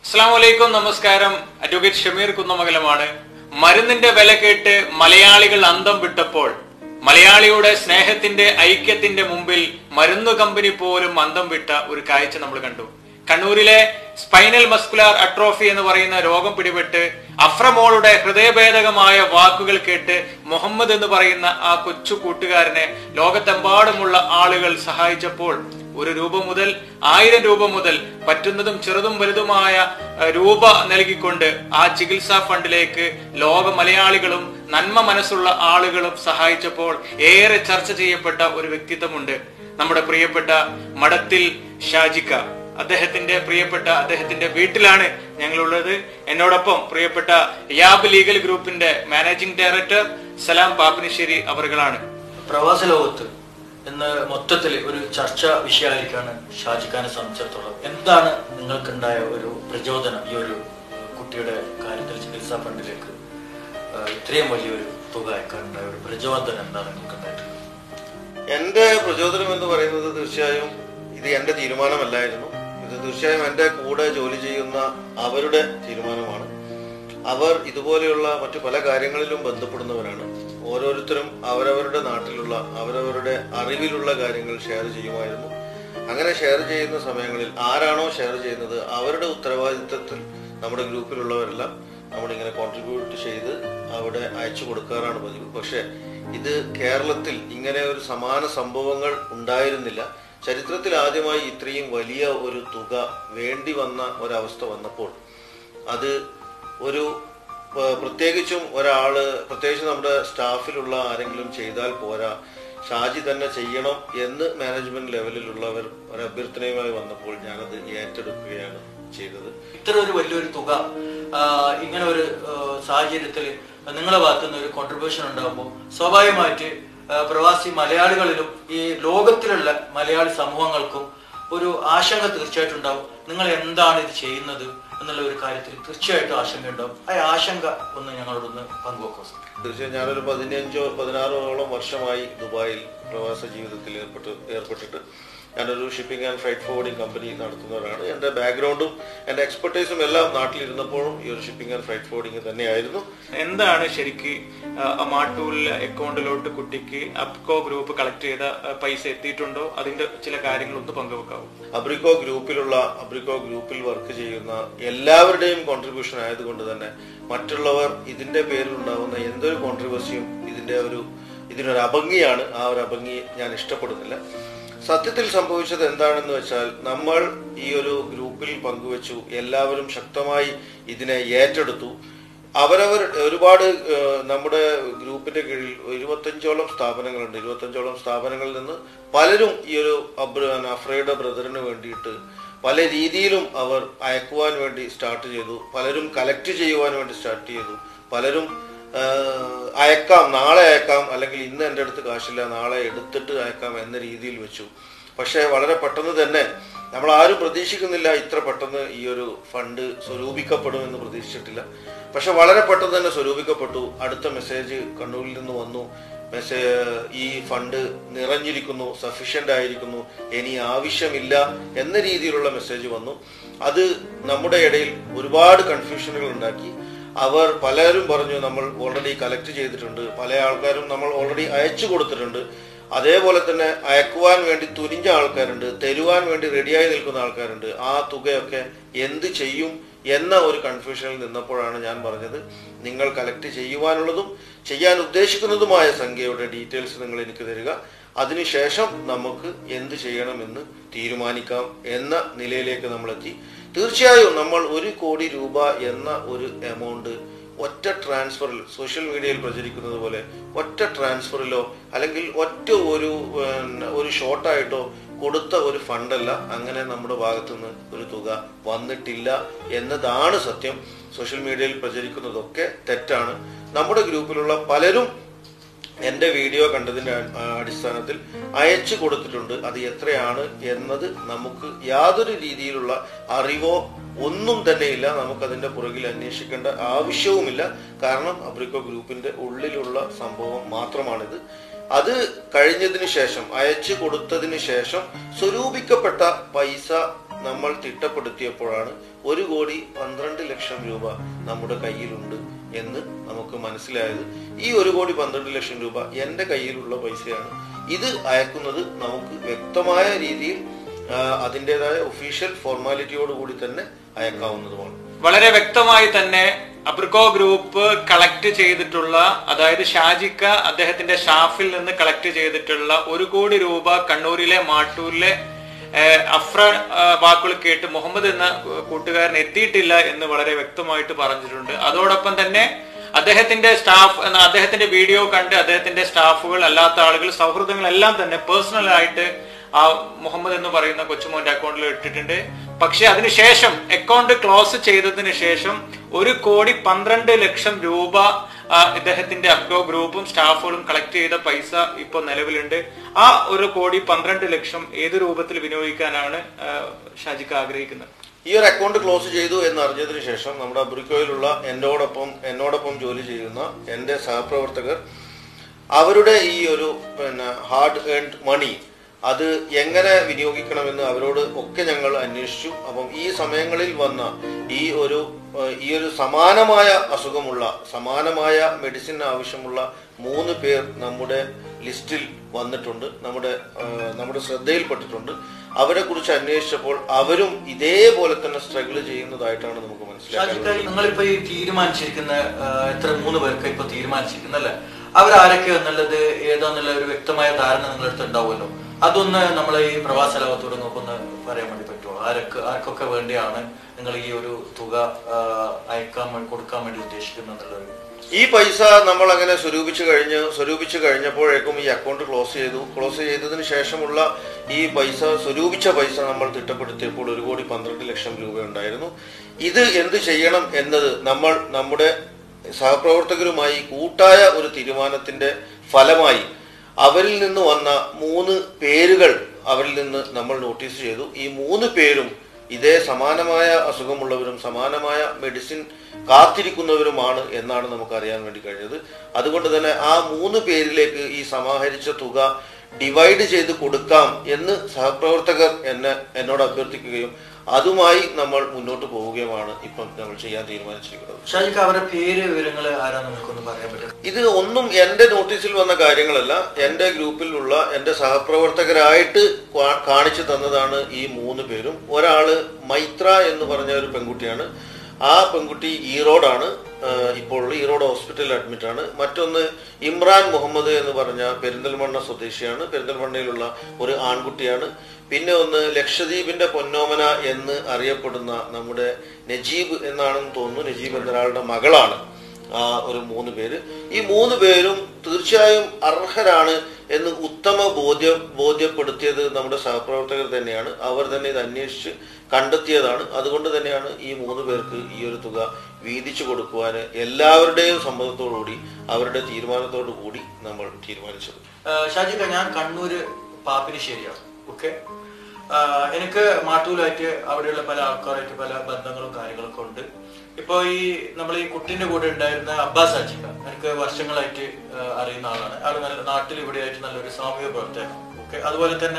അസ്സാമലൈക്കും നമസ്കാരം അഡ്വക്കേറ്റ് ഷമീർ കുന്നമംഗലമാണ് മരുന്നിന്റെ വില കേട്ട് മലയാളികൾ അന്തം വിട്ടപ്പോൾ മലയാളിയുടെ സ്നേഹത്തിന്റെ ഐക്യത്തിന്റെ മുമ്പിൽ മരുന്നു കമ്പനി പോലും അന്തം വിട്ട ഒരു കാഴ്ച നമ്മൾ കണ്ടു കണ്ണൂരിലെ സ്പൈനൽ മസ്കുലാർ അട്രോഫി എന്ന് പറയുന്ന രോഗം പിടിപെട്ട് അഫ്രമോളുടെ ഹൃദയഭേദകമായ വാക്കുകൾ കേട്ട് മുഹമ്മദ് എന്ന് പറയുന്ന ആ കൊച്ചു കൂട്ടുകാരനെ ലോകത്തെമ്പാടുമുള്ള ആളുകൾ സഹായിച്ചപ്പോൾ ഒരു രൂപ മുതൽ ആയിരം രൂപ മുതൽ പറ്റുന്നതും ചെറുതും വലുതുമായ ഏഹ്, രൂപ നൽകിക്കൊണ്ട് ആ ചികിത്സാ ഫണ്ടിലേക്ക് ലോക മലയാളികളും നന്മ മനസ്സുള്ള ആളുകളും സഹായിച്ചപ്പോൾ ഏറെ ചർച്ച ചെയ്യപ്പെട്ട ഒരു വ്യക്തിത്വമുണ്ട് നമ്മുടെ പ്രിയപ്പെട്ട മഠത്തിൽ ഷാജിക്ക അദ്ദേഹത്തിന്റെ പ്രിയപ്പെട്ട അദ്ദേഹത്തിന്റെ വീട്ടിലാണ് ഞങ്ങളുള്ളത് എന്നോടൊപ്പം പ്രിയപ്പെട്ട യാബ് ലീഗൽ ഗ്രൂപ്പിന്റെ മാനേജിംഗ് ഡയറക്ടർ സലാം പാപ്പിനിശ്ശേരി അവറുകളാണ് പ്രവാസ ലോകത്ത് ഇന്ന് മൊത്തത്തിൽ ഒരു ചർച്ചാ വിഷയമായിരിക്കാണ് ഷാജിഖാനെ സംബന്ധിച്ചിടത്തോളം എന്താണ് നിങ്ങൾക്കുണ്ടായ ഒരു പ്രചോദനം ഈ ഒരു ഏഹ്, കുട്ടിയുടെ കാര്യത്തിൽ ചികിത്സാ ഫണ്ടിലേക്ക് ഏഹ്, ഇത്രയും വലിയൊരു തുക അയക്കാനുണ്ടായ ഒരു പ്രചോദനം എന്താണ് നിങ്ങൾക്കുണ്ടായിട്ടുള്ളത് എന്റെ പ്രചോദനം എന്ന് പറയുന്നത് തീർച്ചയായും ഇത് എന്റെ തീരുമാനമല്ലായിരുന്നു ഇത് തീർച്ചയായും എന്റെ കൂടെ ജോലി ചെയ്യുന്ന അവരുടെ തീരുമാനമാണ് അവർ ഇതുപോലെയുള്ള മറ്റു പല കാര്യങ്ങളിലും ബന്ധപ്പെടുന്നവരാണ് ഓരോരുത്തരും അവരവരുടെ നാട്ടിലുള്ള അവരവരുടെ അറിവിലുള്ള കാര്യങ്ങൾ ഷെയർ ചെയ്യുമായിരുന്നു അങ്ങനെ ഷെയർ ചെയ്യുന്ന സമയങ്ങളിൽ ആരാണോ ഷെയർ ചെയ്യുന്നത് അവരുടെ ഉത്തരവാദിത്തത്തിൽ നമ്മുടെ ഗ്രൂപ്പിലുള്ളവരെല്ലാം നമ്മളിങ്ങനെ കോൺട്രിബ്യൂട്ട് ചെയ്ത് അവിടെ അയച്ചു കൊടുക്കാറാണ് പതിവ് പക്ഷേ ഇത് കേരളത്തിൽ ഇങ്ങനെ ഒരു സമാന സംഭവങ്ങൾ ഉണ്ടായിരുന്നില്ല ചരിത്രത്തിൽ ആദ്യമായി ഇത്രയും വലിയ ഒരു തുക വേണ്ടി വന്ന ഒരവസ്ഥ വന്നപ്പോൾ അത് ഒരു പ- പ്രത്യേകിച്ചും ഒരാള് പ്രത്യേകിച്ച് നമ്മുടെ സ്റ്റാഫിലുള്ള ആരെങ്കിലും ചെയ്താൽ പോരാ ഷാജി തന്നെ ചെയ്യണം എന്ന് മാനേജ്മെന്റ് ലെവലിലുള്ളവർ ഒരു അഭ്യർത്ഥനയുമായി വന്നപ്പോൾ ഞാനത് ഏറ്റെടുക്കുകയാണ് ചെയ്തത് ഇത്ര ഒരു വലിയൊരു തുക ആ, ഇങ്ങനെ ഒരു സാഹചര്യത്തിൽ നിങ്ങളെ ഭാഗത്തുനിന്ന് ഒരു കോൺട്രിബ്യൂഷൻ ഉണ്ടാകുമ്പോൾ സ്വാഭാവികമായിട്ട് ആ, പ്രവാസി മലയാളികളിലും ഈ ലോകത്തിലുള്ള മലയാളി സമൂഹങ്ങൾക്കും ഒരു ആശങ്ക തീർച്ചയായിട്ടും ഉണ്ടാവും നിങ്ങൾ എന്താണ് ഇത് ചെയ്യുന്നത് എന്നുള്ള ഒരു കാര്യത്തിൽ തീർച്ചയായിട്ടും ആശങ്ക ഉണ്ടാവും ആ ആശങ്ക ഒന്ന് ഞങ്ങളോടൊന്ന് പങ്കുവെക്കാം സർ. തീർച്ചയായും ഞാനൊരു പതിനഞ്ചോ പതിനാറോളം വർഷമായി ദുബായിൽ പ്രവാസ ജീവിതത്തിൽ ഏർപ്പെട്ട് ഏർപ്പെട്ടിട്ട് ഞാനൊരു shipping and freight forwarding company നടത്തുന്നവരാണ് എൻ്റെ ബാക്ക്ഗ്രൗണ്ടും എൻ്റെ എക്സ്പെർട്ടൈസും എല്ലാം നാട്ടിലിരുന്നപ്പോഴും ഈ ഒരു ഷിപ്പിംഗ് ആൻഡ് ഫ്രൈറ്റ് ഫോർവേഡിംഗ് തന്നെയായിരുന്നു എന്താണ് ശരിക്ക് ആ, മാട്ടൂൽ അക്കൗണ്ടിലോട്ട് കുട്ടിക്ക് അപ്കോ ഗ്രൂപ്പ് കളക്ട് ചെയ്ത ആ, പൈസ എത്തിയിട്ടുണ്ടോ അതിന്റെ ചില കാര്യങ്ങൾ ഒന്ന് പങ്കുവെക്കാവൂ അബ്രിക്കോ ഗ്രൂപ്പിലുള്ള അബ്രിക്കോ ഗ്രൂപ്പിൽ വർക്ക് ചെയ്യുന്ന എല്ലാവരുടെയും കോൺട്രിബ്യൂഷൻ ആയതുകൊണ്ട് തന്നെ മറ്റുള്ളവർ ഇതിന്റെ പേരിൽ ഉണ്ടാകുന്ന എന്തൊരു കോൺട്രിബ്യൂസിയും ഇതിന്റെ ഒരു ഇതിനൊരു അഭംഗിയാണ് ആ ഒരു അഭംഗി ഞാൻ ഇഷ്ടപ്പെടുന്നില്ല സത്യത്തിൽ സംഭവിച്ചത് എന്താണെന്ന് വെച്ചാൽ നമ്മൾ ഈ ഒരു ഗ്രൂപ്പിൽ പങ്കുവച്ചു എല്ലാവരും ശക്തമായി ഇതിനെ ഏറ്റെടുത്തു അവരവർ ഒരുപാട് ഏഹ്, നമ്മുടെ ഗ്രൂപ്പിന്റെ കീഴിൽ ഇരുപത്തഞ്ചോളം സ്ഥാപനങ്ങളുണ്ട് ഇരുപത്തഞ്ചോളം സ്ഥാപനങ്ങളിൽ നിന്ന് പലരും ഈ ഒരു അബ്ര അഫ്രയുടെ ബ്രദറിന് വേണ്ടിയിട്ട് പല രീതിയിലും അവർ അയക്കുവാൻ വേണ്ടി സ്റ്റാർട്ട് ചെയ്തു പലരും കലക്ട് ചെയ്യുവാൻ വേണ്ടി സ്റ്റാർട്ട് ചെയ്തു പലരും ആഹ്, അയക്കാം നാളെ അയക്കാം അല്ലെങ്കിൽ ഇന്ന് എൻ്റെ അടുത്ത് കാശില്ല നാളെ എടുത്തിട്ട് അയക്കാം എന്ന രീതിയിൽ വെച്ചു പക്ഷേ വളരെ പെട്ടെന്ന് തന്നെ നമ്മൾ ആരും പ്രതീക്ഷിക്കുന്നില്ല ഇത്ര പെട്ടെന്ന് ഈ ഒരു ഫണ്ട് സ്വരൂപിക്കപ്പെടുമെന്ന് പ്രതീക്ഷിച്ചിട്ടില്ല പക്ഷെ വളരെ പെട്ടെന്ന് തന്നെ സ്വരൂപിക്കപ്പെട്ടു അടുത്ത മെസ്സേജ് കണ്ണൂരിൽ നിന്ന് വന്നു മെസ്സേജ് ഈ ഫണ്ട് നിറഞ്ഞിരിക്കുന്നു സഫീഷ്യന്റ് ആയിരിക്കുന്നു ഇനി ആവശ്യമില്ല എന്ന രീതിയിലുള്ള മെസ്സേജ് വന്നു അത് നമ്മുടെ ഇടയിൽ ഒരുപാട് കൺഫ്യൂഷനുകൾ ഉണ്ടാക്കി അവർ പലരും പറഞ്ഞു നമ്മൾ ഓൾറെഡി കളക്ട് ചെയ്തിട്ടുണ്ട് പല ആൾക്കാരും നമ്മൾ ഓൾറെഡി അയച്ചു കൊടുത്തിട്ടുണ്ട് അതേപോലെ തന്നെ അയക്കുവാൻ വേണ്ടി തുനിഞ്ഞ ആൾക്കാരുണ്ട് തരുവാൻ വേണ്ടി റെഡിയായി നിൽക്കുന്ന ആൾക്കാരുണ്ട് ആ തുകയൊക്കെ എന്ത് ചെയ്യും എന്ന ഒരു കൺഫ്യൂഷനിൽ നിന്നപ്പോഴാണ് ഞാൻ പറഞ്ഞത് നിങ്ങൾ കളക്ട് ചെയ്യുവാനുള്ളതും ചെയ്യാൻ ഉദ്ദേശിക്കുന്നതുമായ സംഖ്യയുടെ ഡീറ്റെയിൽസ് നിങ്ങൾ എനിക്ക് തരിക അതിനുശേഷം നമുക്ക് എന്ത് ചെയ്യണമെന്ന് തീരുമാനിക്കാം എന്ന നിലയിലേക്ക് നമ്മൾ എത്തി തീർച്ചയായും നമ്മൾ ഒരു കോടി രൂപ എന്ന ഒരു എമൗണ്ട് ഒറ്റ ട്രാൻസ്ഫറിൽ സോഷ്യൽ മീഡിയയിൽ പ്രചരിക്കുന്നത് പോലെ ഒറ്റ ട്രാൻസ്ഫറിലോ അല്ലെങ്കിൽ ഒറ്റ ഒരു പിന്നെ, ഒരു ഷോർട്ടായിട്ടോ കൊടുത്ത ഒരു ഫണ്ടല്ല അങ്ങനെ നമ്മുടെ ഭാഗത്തുനിന്ന് ഒരു തുക വന്നിട്ടില്ല എന്നതാണ് സത്യം സോഷ്യൽ മീഡിയയിൽ പ്രചരിക്കുന്നതൊക്കെ തെറ്റാണ് നമ്മുടെ ഗ്രൂപ്പിലുള്ള പലരും എന്റെ വീഡിയോ കണ്ടതിന്റെ അ- അടിസ്ഥാനത്തിൽ അയച്ചു കൊടുത്തിട്ടുണ്ട് അത് എത്രയാണ് എന്നത് നമുക്ക് യാതൊരു രീതിയിലുള്ള അറിവോ ഒന്നും തന്നെയില്ല നമുക്കതിന്റെ പുറകിൽ അന്വേഷിക്കേണ്ട ആവശ്യവുമില്ല കാരണം അബ്രിക്കോ ഗ്രൂപ്പിന്റെ ഉള്ളിലുള്ള സംഭവം മാത്രമാണിത് അത് കഴിഞ്ഞതിന് ശേഷം അയച്ചു കൊടുത്തതിന് ശേഷം സ്വരൂപിക്കപ്പെട്ട പൈസ നമ്മൾ തിട്ടപ്പെടുത്തിയപ്പോഴാണ് ഒരു കോടി പന്ത്രണ്ട് ലക്ഷം രൂപ നമ്മുടെ കയ്യിലുണ്ട് എന്ന് നമുക്ക് മനസ്സിലായത് ഈ ഒരു കോടി പന്ത്രണ്ട് ലക്ഷം രൂപ എന്റെ കയ്യിലുള്ള പൈസയാണ് ഇത് അയക്കുന്നത് നമുക്ക് വ്യക്തമായ രീതിയിൽ ആ, അതിൻ്റെതായ ഒഫീഷ്യൽ ഫോർമാലിറ്റിയോടുകൂടി തന്നെ അയക്കാവുന്നതുമാണ് വളരെ വ്യക്തമായി തന്നെ അബ്രിക്കോ ഗ്രൂപ്പ് കളക്ട് ചെയ്തിട്ടുള്ള അതായത് ഷാജിക്ക അദ്ദേഹത്തിന്റെ ഷാഫിൽ നിന്ന് കളക്ട് ചെയ്തിട്ടുള്ള ഒരു കോടി രൂപ കണ്ണൂരിലെ മാട്ടൂരിലെ ഏഹ്, അഫ്ര ഏഹ്, വാക്കുകൾ കേട്ട് മുഹമ്മദ് എന്ന കൂട്ടുകാരൻ എത്തിയിട്ടില്ല എന്ന് വളരെ വ്യക്തമായിട്ട് പറഞ്ഞിട്ടുണ്ട് അതോടൊപ്പം തന്നെ അദ്ദേഹത്തിന്റെ സ്റ്റാഫ് എന്ന അദ്ദേഹത്തിന്റെ വീഡിയോ കണ്ട് അദ്ദേഹത്തിന്റെ സ്റ്റാഫുകൾ അല്ലാത്ത ആളുകൾ സൗഹൃദങ്ങളെല്ലാം തന്നെ പേഴ്സണൽ ആയിട്ട് ആ മുഹമ്മദ് എന്ന് പറയുന്ന കൊച്ചുമോന്റെ അക്കൗണ്ടിൽ ഇട്ടിട്ടുണ്ട് പക്ഷെ അതിനുശേഷം അക്കൗണ്ട് ക്ലോസ് ചെയ്തതിന് ശേഷം ഒരു കോടി പന്ത്രണ്ട് ലക്ഷം രൂപ ആ, ഇദ്ദേഹത്തിന്റെ അപ്രോ ഗ്രൂപ്പും സ്റ്റാഫുകളും കളക്ട് ചെയ്ത പൈസ ഇപ്പോൾ നിലവിലുണ്ട് ആ ഒരു കോടി പന്ത്രണ്ട് ലക്ഷം ഏത് രൂപത്തിൽ വിനിയോഗിക്കാനാണ് ആ, ഷാജിക്ക് ആഗ്രഹിക്കുന്നത് ഈ ഒരു അക്കൗണ്ട് ക്ലോസ് ചെയ്തു എന്ന് അറിഞ്ഞതിന് ശേഷം നമ്മുടെ അബ്രിക്കോയിലുള്ള എന്നോടൊപ്പം എന്നോടൊപ്പം ജോലി ചെയ്യുന്ന എൻ്റെ സഹപ്രവർത്തകർ അവരുടെ ഈ ഒരു പിന്നെ ഹാർഡ് ഏൺഡ് മണി അത് എങ്ങനെ വിനിയോഗിക്കണമെന്ന് അവരോട് ഒക്കെ ഞങ്ങൾ അന്വേഷിച്ചു അപ്പം ഈ സമയങ്ങളിൽ വന്ന ഈ ഒരു ഏഹ്, ഈ ഒരു സമാനമായ അസുഖമുള്ള സമാനമായ മെഡിസിൻ ആവശ്യമുള്ള മൂന്ന് പേർ നമ്മുടെ ലിസ്റ്റിൽ വന്നിട്ടുണ്ട് നമ്മുടെ ഏഹ്, നമ്മുടെ ശ്രദ്ധയിൽപ്പെട്ടിട്ടുണ്ട് അവരെ കുറിച്ച് അന്വേഷിച്ചപ്പോൾ അവരും ഇതേപോലെ തന്നെ സ്ട്രഗിൾ ചെയ്യുന്നതായിട്ടാണ് നമുക്ക് മനസ്സിലാക്കുന്നത് ഷാജിക്ക നിങ്ങളിപ്പോ ഈ തീരുമാനിച്ചിരിക്കുന്ന ആ, എത്ര മൂന്ന് പേർക്ക് ഇപ്പൊ തീരുമാനിച്ചിരിക്കുന്നല്ലേ അവരാരൊക്കെ എന്നുള്ളത് ഏതാന്നുള്ള ഒരു വ്യക്തമായ ധാരണ നിങ്ങളുടെ അടുത്ത് ഉണ്ടാവുമല്ലോ അതൊന്ന് നമ്മളെ ഈ പ്രവാസ ലോകത്തോട് നിങ്ങൾക്കൊന്ന് പറയാൻ വേണ്ടി പറ്റുമോ ആരൊക്കെ ആർക്കൊക്കെ വേണ്ടിയാണ് നിങ്ങൾ ഈ ഒരു തുക ആ, അയക്കാൻ വേണ്ടി കൊടുക്കാൻ വേണ്ടി ഉദ്ദേശിക്കുന്നത് എന്നുള്ളത് ഈ പൈസ നമ്മൾ അങ്ങനെ സ്വരൂപിച്ചു കഴിഞ്ഞ് സ്വരൂപിച്ചു കഴിഞ്ഞപ്പോഴേക്കും ഈ അക്കൗണ്ട് ക്ലോസ് ചെയ്തു ക്ലോസ് ചെയ്തതിന് ശേഷമുള്ള ഈ പൈസ സ്വരൂപിച്ച പൈസ നമ്മൾ തിട്ടപ്പെടുത്തിയപ്പോൾ ഒരു കോടി പന്ത്രണ്ട് ലക്ഷം രൂപ ഉണ്ടായിരുന്നു ഇത് എന്ത് ചെയ്യണം എന്നത് നമ്മൾ നമ്മുടെ സഹപ്രവർത്തകരുമായി കൂട്ടായ ഒരു തീരുമാനത്തിന്റെ ഫലമായി അവരിൽ നിന്ന് വന്ന മൂന്ന് പേരുകൾ അവരിൽ നിന്ന് നമ്മൾ നോട്ടീസ് ചെയ്തു ഈ മൂന്ന് പേരും ഇതേ സമാനമായ അസുഖമുള്ളവരും സമാനമായ മെഡിസിൻ കാത്തിരിക്കുന്നവരുമാണ് എന്നാണ് നമുക്ക് അറിയാൻ വേണ്ടി കഴിഞ്ഞത് അതുകൊണ്ട് തന്നെ ആ മൂന്ന് പേരിലേക്ക് ഈ സമാഹരിച്ച തുക ഡിവൈഡ് ചെയ്ത് കൊടുക്കാം എന്ന് സഹപ്രവർത്തകർ എന്നെ എന്നോട് അഭ്യർത്ഥിക്കുകയും അതുമായി നമ്മൾ മുന്നോട്ട് പോവുകയുമാണ് ഇപ്പം നമ്മൾ ചെയ്യാൻ തീരുമാനിച്ചിരിക്കുന്നത് ഷാജിക്ക അവരുടെ പേര് വിവരങ്ങൾ ആരാ നമുക്കൊന്ന് പറയാൻ പറ്റും ഇത് ഒന്നും എന്റെ നോട്ടീസിൽ വന്ന കാര്യങ്ങളല്ല എന്റെ ഗ്രൂപ്പിലുള്ള എന്റെ സഹപ്രവർത്തകരായിട്ട് കാ- കാണിച്ചു തന്നതാണ് ഈ മൂന്ന് പേരും ഒരാള് മൈത്ര എന്ന് പറഞ്ഞ ഒരു പെൺകുട്ടിയാണ് ആ പെൺകുട്ടി ഈറോഡാണ് ആഹ് ഇപ്പോൾ ഉള്ള ഈറോഡ് ഹോസ്പിറ്റലിൽ അഡ്മിറ്റ് ആണ് മറ്റൊന്ന് ഇമ്രാൻ മുഹമ്മദ് എന്ന് പറഞ്ഞ പെരിന്തൽമണ്ണ സ്വദേശിയാണ് പെരിന്തൽമണ്ണയിലുള്ള ഒരു ആൺകുട്ടിയാണ് പിന്നെ ഒന്ന് ലക്ഷദ്വീപിന്റെ പൊന്നോമന എന്ന് അറിയപ്പെടുന്ന നമ്മുടെ നജീബ് എന്നാണെന്ന് തോന്നുന്നു നജീബ് എന്നൊരാളുടെ മകളാണ് ആ ഒരു മൂന്ന് പേര് ഈ മൂന്ന് പേരും തീർച്ചയായും അർഹരാണ് എന്ന് ഉത്തമ ബോധ്യം ബോധ്യപ്പെടുത്തിയത് നമ്മുടെ സഹപ്രവർത്തകർ തന്നെയാണ് അവർ തന്നെ ഇത് അന്വേഷിച്ച് കണ്ടെത്തിയതാണ് അതുകൊണ്ട് തന്നെയാണ് ഈ മൂന്ന് പേർക്ക് ഈ ഒരു തുക വീതിച്ചു കൊടുക്കുവാൻ എല്ലാവരുടെയും സമ്മതത്തോടുകൂടി അവരുടെ തീരുമാനത്തോടു കൂടി നമ്മൾ തീരുമാനിച്ചത് ആഹ് ഷാജിക്ക ഞാൻ കണ്ണൂര് പാപ്പിനിശ്ശേരിയാണ് ഓക്കെ എനിക്ക് മാട്ടൂലായിട്ട് അവിടെയുള്ള പല ആൾക്കാരായിട്ട് പല ബന്ധങ്ങളും കാര്യങ്ങളൊക്കെ ഉണ്ട് ഇപ്പൊ ഈ നമ്മൾ ഈ കുട്ടിന്റെ കൂടെ ഉണ്ടായിരുന്ന അബ്ബാസ് ഷാജിക്ക എനിക്ക് വർഷങ്ങളായിട്ട് ആഹ് അറിയുന്ന ആളാണ് ആൾ നല്ല നാട്ടിൽ ഇവിടെ ആയിട്ട് നല്ലൊരു സാമൂഹിക പ്രവർത്തകൻ ഓക്കെ അതുപോലെ തന്നെ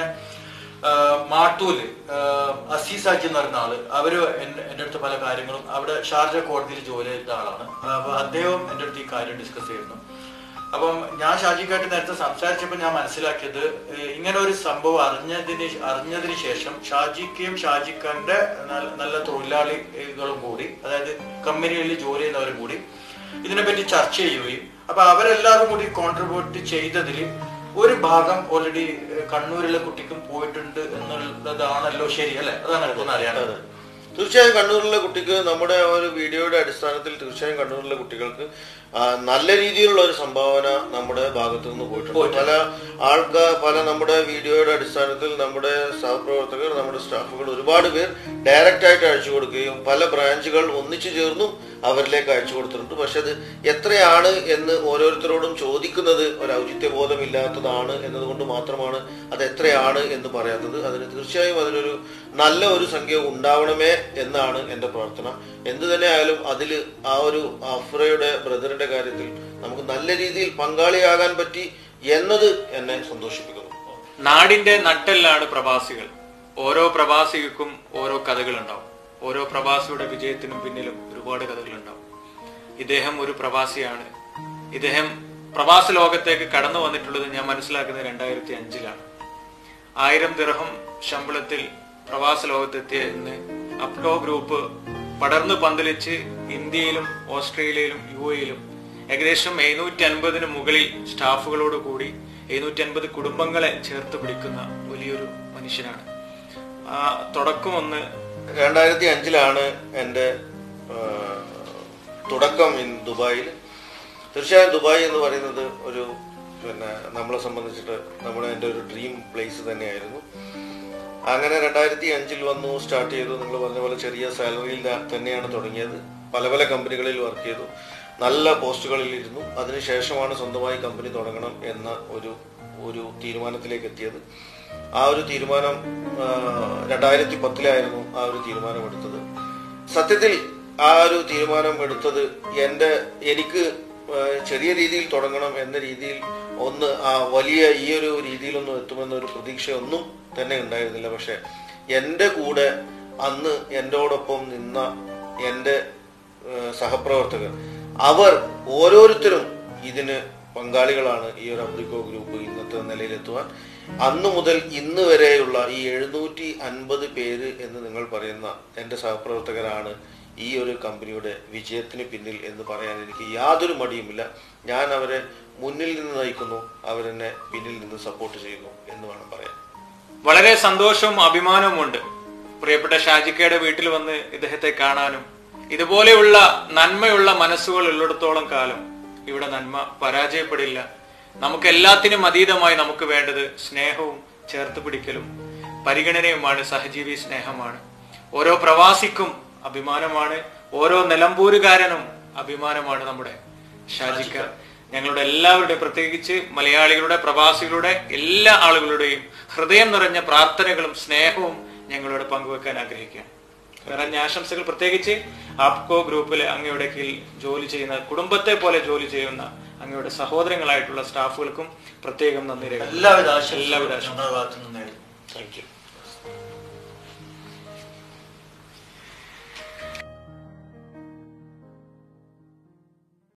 ആഹ് മാട്ടൂല് ആഹ് അസീസ് ഹാജി എന്ന് പറയുന്ന ആള് അവര് എൻ- എന്റെ അടുത്ത് പല കാര്യങ്ങളും അവിടെ ഷാർജ കോടതിയിൽ ജോലി ചെയ്ത ആളാണ് അപ്പൊ അദ്ദേഹം എന്റെ അടുത്ത് ഈ കാര്യം ഡിസ്കസ് ചെയ്യുന്നു അപ്പം ഞാൻ ഷാജിക്കായിട്ട് നേരത്തെ സംസാരിച്ചപ്പോൾ ഞാൻ മനസ്സിലാക്കിയത് ഏഹ് ഇങ്ങനെ ഒരു സംഭവം അറിഞ്ഞതിന് അറിഞ്ഞതിന് ശേഷം ഷാജിക്കയും ഷാജിഖാന്റെ നല്ല- നല്ല തൊഴിലാളികളും കൂടി അതായത് കമ്പനികളിൽ ജോലി ചെയ്യുന്നവരും കൂടി ഇതിനെപ്പറ്റി ചർച്ച ചെയ്യുകയും അപ്പൊ അവരെല്ലാവരും കൂടി കോൺട്രിബ്യൂട്ട് ചെയ്തതിൽ ഒരു ഭാഗം ഓൾറെഡി കണ്ണൂരിലെ കുട്ടിക്കും പോയിട്ടുണ്ട് എന്നുള്ളതാണല്ലോ ശരി അല്ലെ അതാണ് എനിക്കൊന്ന് അറിയാനുള്ളത് അതെ. തീർച്ചയായും കണ്ണൂരിലെ കുട്ടിക്ക് നമ്മുടെ ആ ഒരു വീഡിയോയുടെ അടിസ്ഥാനത്തിൽ തീർച്ചയായും കണ്ണൂരിലെ കുട്ടികൾക്ക് ആ, നല്ല രീതിയിലുള്ള ഒരു സംഭാവന നമ്മുടെ ഭാഗത്തു നിന്ന് പോയിട്ടുണ്ട് പല ആൾക്കാർ പല നമ്മുടെ വീഡിയോയുടെ അടിസ്ഥാനത്തിൽ നമ്മുടെ സഹപ്രവർത്തകർ നമ്മുടെ സ്റ്റാഫുകൾ ഒരുപാട് പേർ ഡയറക്റ്റ് ആയിട്ട് അയച്ചു കൊടുക്കുകയും പല ബ്രാഞ്ചുകൾ ഒന്നിച്ചു ചേർന്നും അവരിലേക്ക് അയച്ചു കൊടുത്തിട്ടുണ്ട് പക്ഷെ അത് എത്രയാണ് എന്ന് ഓരോരുത്തരോടും ചോദിക്കുന്നത് ഒരു ഔചിത്യബോധമില്ലാത്തതാണ് എന്നതുകൊണ്ട് മാത്രമാണ് അത് എത്രയാണ് എന്ന് പറയാത്തത് അതിന് തീർച്ചയായും അതിനൊരു നല്ല ഒരു സംഖ്യ ഉണ്ടാവണമേ എന്നാണ് എൻ്റെ പ്രാർത്ഥന എന്തു തന്നെ ആയാലും അതിൽ ആ ഒരു അഫ്രയുടെ ബ്രദറിന്റെ കാര്യത്തിൽ നമുക്ക് നല്ല രീതിയിൽ പങ്കാളിയാകാൻ പറ്റി എന്നത് എന്നെ സന്തോഷിപ്പിക്കുന്നു നാടിന്റെ നട്ടെല്ലാണ് പ്രവാസികൾ ഓരോ പ്രവാസികൾക്കും ഓരോ കഥകളുണ്ടാവും ഓരോ പ്രവാസിയുടെ വിജയത്തിനും പിന്നിലും ഒരുപാട് കഥകളുണ്ടാവും ഇദ്ദേഹം ഒരു പ്രവാസിയാണ് ഇദ്ദേഹം പ്രവാസ ലോകത്തേക്ക് കടന്നു വന്നിട്ടുള്ളത് ഞാൻ മനസ്സിലാക്കുന്നത് രണ്ടായിരത്തി അഞ്ചിലാണ് ആയിരം ദിർഹം ശമ്പളത്തിൽ പ്രവാസ ലോകത്തെത്തിയ ഇന്ന് അപ്കോ ഗ്രൂപ്പ് പടർന്നു പന്തലിച്ച് ഇന്ത്യയിലും ഓസ്ട്രേലിയയിലും യു എയിലും ഏകദേശം എഴുന്നൂറ്റി അൻപതിന് മുകളിൽ സ്റ്റാഫുകളോട് കൂടി എഴുന്നൂറ്റി അൻപത് കുടുംബങ്ങളെ ചേർത്ത് പിടിക്കുന്ന വലിയൊരു മനുഷ്യനാണ് ആ തുടക്കം ഒന്ന് രണ്ടായിരത്തി അഞ്ചിലാണ് എൻ്റെ ആ, തുടക്കം ഇൻ ദുബായിൽ തീർച്ചയായും ദുബായ് എന്ന് പറയുന്നത് ഒരു പിന്നെ നമ്മളെ സംബന്ധിച്ചിട്ട് നമ്മുടെ എൻ്റെ ഒരു ഡ്രീം പ്ലേസ് തന്നെയായിരുന്നു അങ്ങനെ രണ്ടായിരത്തി അഞ്ചിൽ വന്നു സ്റ്റാർട്ട് ചെയ്തു നിങ്ങൾ പറഞ്ഞ പോലെ ചെറിയ സാലറിയിൽ തന്നെയാണ് തുടങ്ങിയത് പല പല കമ്പനികളിൽ വർക്ക് ചെയ്തു നല്ല പോസ്റ്റുകളിൽ ഇരുന്നു അതിനുശേഷമാണ് സ്വന്തമായി കമ്പനി തുടങ്ങണം എന്ന ഒരു ഒരു തീരുമാനത്തിലേക്ക് എത്തിയത് ആ ഒരു തീരുമാനം രണ്ടായിരത്തി പത്തിലായിരുന്നു ആ ഒരു തീരുമാനം എടുത്തത് സത്യത്തിൽ ആ ഒരു തീരുമാനം എടുത്തത് എൻ്റെ എനിക്ക് ആ, ചെറിയ രീതിയിൽ തുടങ്ങണം എന്ന രീതിയിൽ ഒന്ന് ആ വലിയ ഈ ഒരു രീതിയിലൊന്നും എത്തുമെന്നൊരു പ്രതീക്ഷയൊന്നും തന്നെ ഉണ്ടായിരുന്നില്ല പക്ഷെ എൻ്റെ കൂടെ അന്ന് എന്നോടൊപ്പം നിന്ന എൻ്റെ ആ, സഹപ്രവർത്തകർ അവർ ഓരോരുത്തരും ഇതിന് പങ്കാളികളാണ് ഈ ഒരു അബ്രിക്കോ ഗ്രൂപ്പ് ഇന്നത്തെ നിലയിലെത്തുവാൻ അന്നു മുതൽ ഇന്ന് വരെയുള്ള ഈ എഴുന്നൂറ്റി അൻപത് പേര് എന്ന് നിങ്ങൾ പറയുന്ന എൻ്റെ സഹപ്രവർത്തകരാണ് ഈ ഒരു കമ്പനിയുടെ വിജയത്തിന് പിന്നിൽ എന്ന് പറയാൻ എനിക്ക് യാതൊരു മടിയുമില്ല ഞാൻ അവരെ മുന്നിൽ നിന്ന് നയിക്കുന്നു അവരെന്നെ പിന്നിൽ നിന്ന് സപ്പോർട്ട് ചെയ്യുന്നു എന്ന് വേണം പറയാൻ വളരെ സന്തോഷവും അഭിമാനവുമുണ്ട് പ്രിയപ്പെട്ട ഷാജിക്കയുടെ വീട്ടിൽ വന്ന് ഇദ്ദേഹത്തെ കാണാനും ഇതുപോലെയുള്ള നന്മയുള്ള മനസ്സുകൾ ഉള്ളിടത്തോളം കാലം ഇവിടെ നന്മ പരാജയപ്പെടില്ല നമുക്ക് എല്ലാത്തിനും അതീതമായി നമുക്ക് വേണ്ടത് സ്നേഹവും ചേർത്ത് പിടിക്കലും പരിഗണനയുമാണ് സഹജീവി സ്നേഹമാണ് ഓരോ പ്രവാസിക്കും അഭിമാനമാണ് ഓരോ നിലമ്പൂരുകാരനും അഭിമാനമാണ് നമ്മുടെ ഷാജിക്ക ഞങ്ങളുടെ എല്ലാവരുടെയും പ്രത്യേകിച്ച് മലയാളികളുടെ പ്രവാസികളുടെ എല്ലാ ആളുകളുടെയും ഹൃദയം നിറഞ്ഞ പ്രാർത്ഥനകളും സ്നേഹവും ഞങ്ങളോട് പങ്കുവെക്കാൻ ആഗ്രഹിക്കുകയാണ് നിറഞ്ഞ ആശംസകൾ പ്രത്യേകിച്ച് ആപ്കോ ഗ്രൂപ്പിലെ അങ്ങയുടെ കീഴിൽ ജോലി ചെയ്യുന്ന കുടുംബത്തെ പോലെ ജോലി ചെയ്യുന്ന അങ്ങയുടെ സഹോദരങ്ങളായിട്ടുള്ള സ്റ്റാഫുകൾക്കും പ്രത്യേകം നന്ദി രേഖ എല്ലാവിധ ആശംസകളും എല്ലാവിധ ആശംസകളും ഞങ്ങളുടെ ഭാഗത്തു നിന്ന് നേടുന്നു താങ്ക് യു